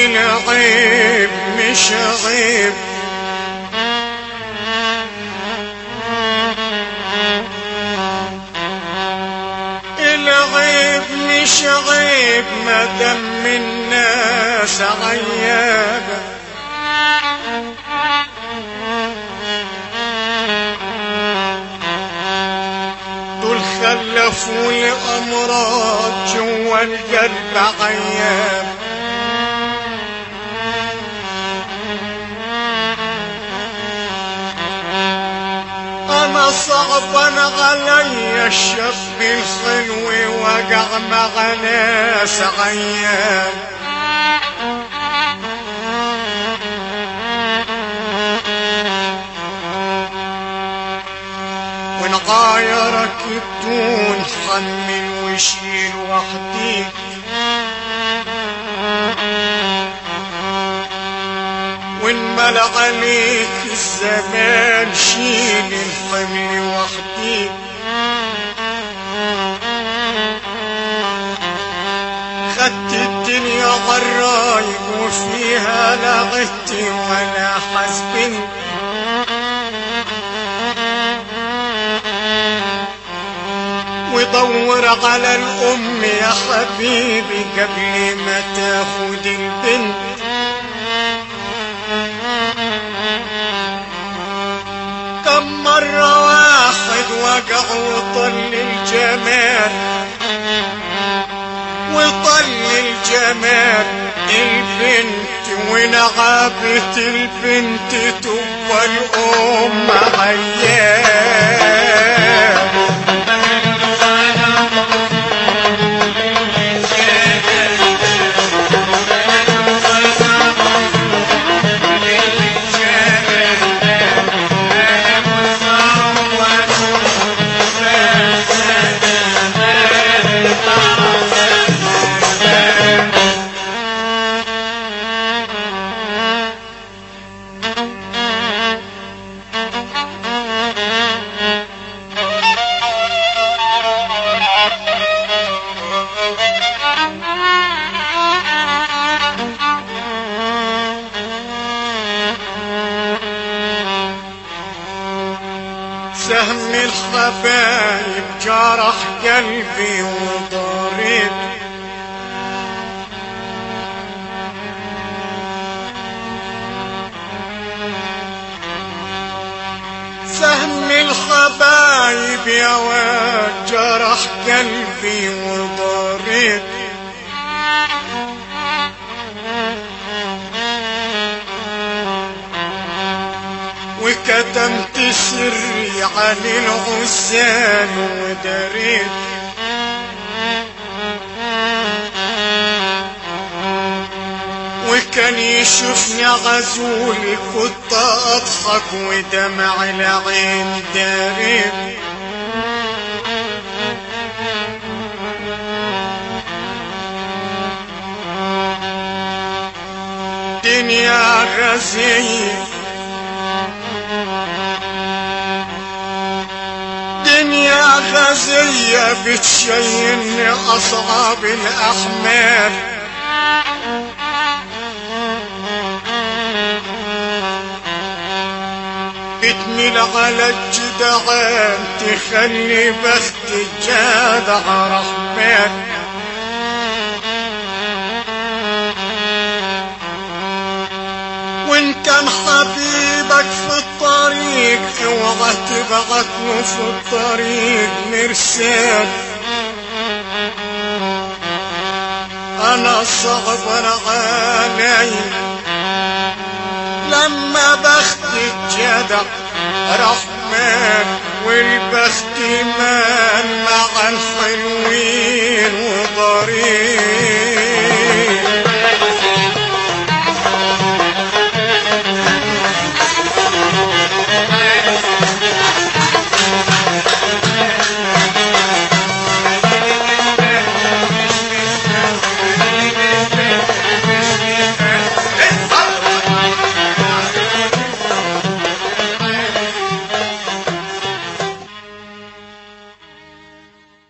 العيب مش عيب العيب مش عيب ما دام الناس عيابه دول خلفوا لي امراض جوا القلب عياب انا صعبا علي الشاب الحلو وقع مع ناس عياب ونغايرك بدون حمل وشيل وحدي وانملى عليك الزمان شيل الحمل وحدي خدت الدنيا غرايب وفيها لا غتي ولا حسبني ودور على الأم يا حبيبي قبل ما تاخد البنت كم مرة واحد وقع وطل الجمال وطل الجمال البنت ونعبت البنت تبقى الأم عيال سهم الحبايب جرح قلبي وضريت سهم الحبايب يا واد جرح قلبي وضريت وكتمت سري عن العزال ودريت وكان يشوفني غزولي كنت اضحك ودمع العين داريت دنيا رزية دنيا غزية بتشيني أصعب الأحمال بتميل على الجدعان تخلي بخت الجدع رحمن وان كان حبيبك في الطريق اوعى تبعت له في الطريق مرسال انا صعب علي لما بخت الجدع رحمن والبخت ما